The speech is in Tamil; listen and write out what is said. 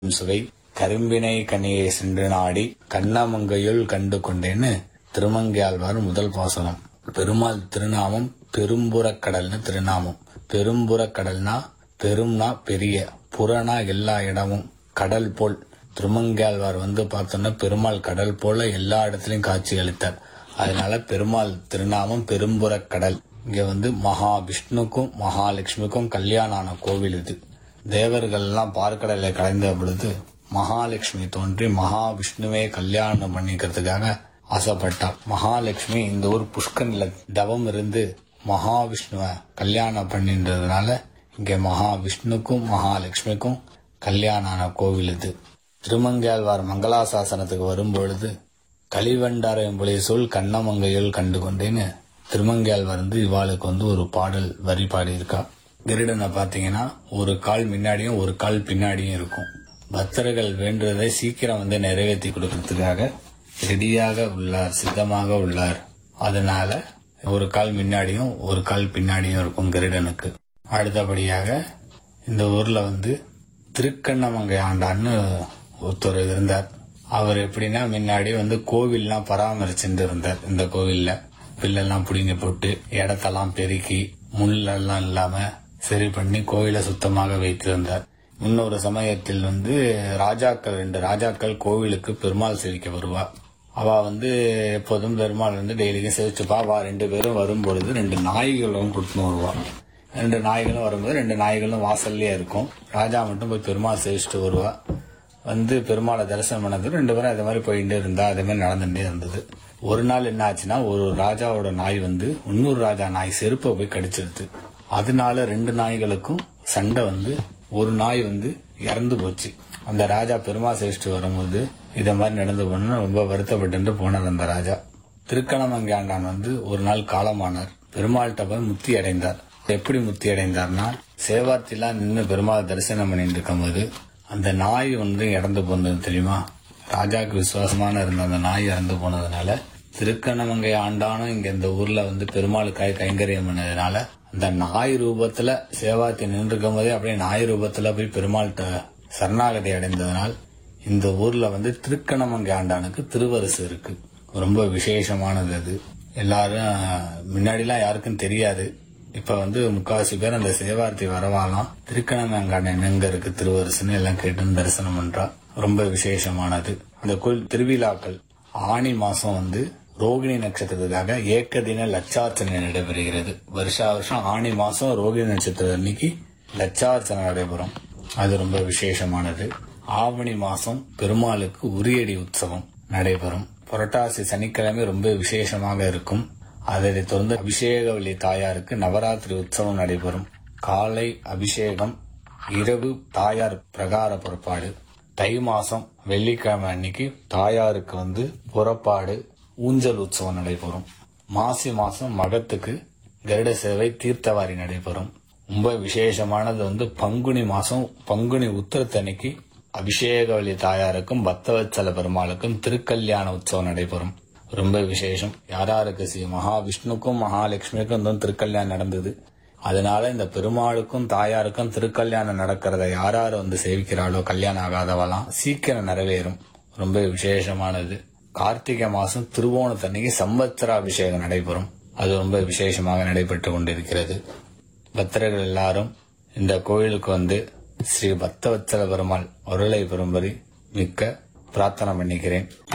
சுவை கரும்பினை கனியை சென்று நாடி கண்ணமங்கையுள் கண்டு கொண்டேன்னு திருமங்கையாழ்வார் முதல் பாசனம் பெருமாள் திருநாமம் பெரும்புறக் கடல்னு திருநாமம் பெரும்புறக் கடல்னா பெரும்னா பெரிய புறனா எல்லா இடமும் கடல் போல் திருமங்கையாழ்வார் வந்து பார்த்தோன்னா பெருமாள் கடல் போல எல்லா இடத்துலயும் காட்சி அளித்தார் அதனால பெருமாள் திருநாமம் பெரும்புறக் கடல் இங்க வந்து மகா விஷ்ணுக்கும் மகாலட்சுமிக்கும் கல்யாணம் ஆன கோவில் இது தேவர்கள் எல்லாம் பார்க்கடலை கலைந்த பொழுது மகாலட்சுமி தோன்றி மகாவிஷ்ணுவே கல்யாணம் பண்ணிக்கிறதுக்காக ஆசைப்பட்டார் மகாலட்சுமி இந்த ஊர் புஷ்கன்ல தவம் இருந்து மகாவிஷ்ணுவை கல்யாணம் பண்ணின்றதுனால இங்க மகாவிஷ்ணுக்கும் மகாலட்சுமிக்கும் கல்யாணம் ஆன கோவில் இது திருமங்கையாழ்வார் மங்களாசாசனத்துக்கு வரும்பொழுது கலிவண்டாரையும் புலிய சொல் கண்ணமங்கையுள் கண்டு கொண்டேன்னு திருமங்கையாழ்வார் வந்து இவாளுக்கு வந்து ஒரு பாடல் வரி பாடியிருக்கா கிருடனை பாத்தீங்கன்னா ஒரு கால் முன்னாடியும் ஒரு கால் பின்னாடியும் இருக்கும் பக்தர்கள் வேண்டுவதை சீக்கிரம் வந்து நிறைவேற்றி கொடுக்கறதுக்காக ரெடியாக உள்ளார் சித்தமாக உள்ளார் அதனால ஒரு கால் முன்னாடியும் ஒரு கால் பின்னாடியும் இருக்கும் கிருடனுக்கு அடுத்தபடியாக இந்த ஊர்ல வந்து திருக்கண்ணமங்கை ஆண்டான்னு ஒருத்தர் இருந்தார் அவர் எப்படின்னா முன்னாடி வந்து கோவில்லாம் பராமரிச்சுட்டு இருந்தார் இந்த கோவில்ல பில்லெல்லாம் பிடுங்கி போட்டு இடத்தெல்லாம் பெருக்கி முள்ளெல்லாம் இல்லாம சரி பண்ணி கோவிலை சுத்தமாக வைத்திருந்தார் இன்னொரு சமயத்தில் வந்து ராஜாக்கள் ரெண்டு ராஜாக்கள் கோவிலுக்கு பெருமாள் சேவிக்க வருவா அவ வந்து எப்போதும் பெருமாள் வந்து டெய்லியும் சேவிச்சுப்பா வா ரெண்டு பேரும் வரும்பொழுது ரெண்டு நாய்களும் கூட்டின்னு வருவா ரெண்டு நாய்களும் வரும்போது ரெண்டு நாய்களும் வாசல்லே இருக்கும் ராஜா மட்டும் போய் பெருமாள் சேவிச்சுட்டு வருவா வந்து பெருமாளை தரிசனம் பண்ணது ரெண்டு பேரும் அதே மாதிரி போயிட்டே இருந்தா அதே மாதிரி நடந்துட்டே இருந்தது ஒரு நாள் என்ன ஆச்சுன்னா ஒரு ராஜாவோட நாய் வந்து இன்னொரு ராஜா நாய் செருப்பை போய் கடிச்சிருது அதனால ரெண்டு நாய்களுக்கும் சண்டை வந்து ஒரு நாய் வந்து இறந்து போச்சு அந்த ராஜா பெருமாள் சேவிச்சுட்டு வரும்போது இத மாதிரி நடந்து போன ரொம்ப வருத்தப்பட்டு போனார் அந்த ராஜா திருக்கணமங்கை ஆண்டான் வந்து ஒரு நாள் காலமானார் பெருமாள்கிட்ட போய் முத்தி அடைந்தார் எப்படி முத்தி அடைந்தார்னா சேவார்த்திலாம் நின்று பெருமாள் தரிசனம் பண்ணிட்டு இருக்கும்போது அந்த நாய் வந்து இறந்து போனது தெரியுமா ராஜாக்கு விசுவாசமான இருந்த அந்த நாய் இறந்து போனதுனால திருக்கண்ணமங்கை ஆண்டானும் இங்க இந்த ஊர்ல வந்து பெருமாளுக்காய் கைங்கரியம் பண்ணதுனால அந்த நாய் ரூபத்துல சேவாத்தி நின்று இருக்கும் போதே அப்படியே நாய் ரூபத்துல போய் பெருமாள்கிட்ட சரணாகதி அடைந்ததனால் இந்த ஊர்ல வந்து திருக்கண்ணமங்கை ஆண்டானுக்கு திருவரசு இருக்கு ரொம்ப விசேஷமானது அது எல்லாரும் முன்னாடிலாம் யாருக்கும் தெரியாது இப்ப வந்து முக்காவாசி பேர் அந்த சேவார்த்தி வரவாலாம் திருக்கணமங்காண்டன் எங்க இருக்கு திருவரசுன்னு எல்லாம் கேட்டு தரிசனம் பண்றா ரொம்ப விசேஷமானது அந்த கோயில் திருவிழாக்கள் ஆணி மாசம் வந்து ரோகிணி நட்சத்திரத்துக்காக ஏக்கதின லட்சார்ச்சனை நடைபெறுகிறது வருஷா வருஷம் ஆணி மாசம் ரோகிணி நட்சத்திரம் அன்னைக்கு லட்சார்ச்சனை நடைபெறும் அது ரொம்ப விசேஷமானது ஆவணி மாசம் பெருமாளுக்கு உரியடி உற்சவம் நடைபெறும் புரட்டாசி சனிக்கிழமை ரொம்ப விசேஷமாக இருக்கும் அதனைத் தொடர்ந்து அபிஷேகவல்லி தாயாருக்கு நவராத்திரி உற்சவம் நடைபெறும் காலை அபிஷேகம் இரவு தாயார் பிரகார புறப்பாடு தை மாசம் வெள்ளிக்கிழமை அன்னைக்கு தாயாருக்கு வந்து புறப்பாடு ஊஞ்சல் உற்சவம் நடைபெறும் மாசி மாசம் மகத்துக்கு கருட சேவை தீர்த்தவாரி நடைபெறும் ரொம்ப விசேஷமானது வந்து பங்குனி மாசம் பங்குனி உத்தரத்தன்னைக்கு அபிஷேகவல்லி தாயாருக்கும் பக்தவத்சல பெருமாளுக்கும் திருக்கல்யாண உற்சவம் நடைபெறும் ரொம்ப விசேஷம் யாராருக்கு ஸ்ரீ மகாவிஷ்ணுக்கும் மகாலட்சுமிக்கும் தான் திருக்கல்யாணம் நடந்தது அதனால இந்த பெருமாளுக்கும் தாயாருக்கும் திருக்கல்யாணம் நடக்கிறத யாராரு வந்து சேவிக்கிறாளோ கல்யாணம் ஆகாதவெல்லாம் சீக்கிரம் நிறைவேறும் ரொம்ப விசேஷமானது கார்த்திகை மாசம் திருவோணத்தன்னைக்கு சம்பத்சர அபிஷேகம் நடைபெறும் அது ரொம்ப விசேஷமாக நடைபெற்று கொண்டிருக்கிறது பக்தர்கள் எல்லாரும் இந்த கோயிலுக்கு வந்து ஸ்ரீ பக்தவத்சல பெருமாள் அருளை பெறும்படி மிக்க பிரார்த்தனை பண்ணிக்கிறேன்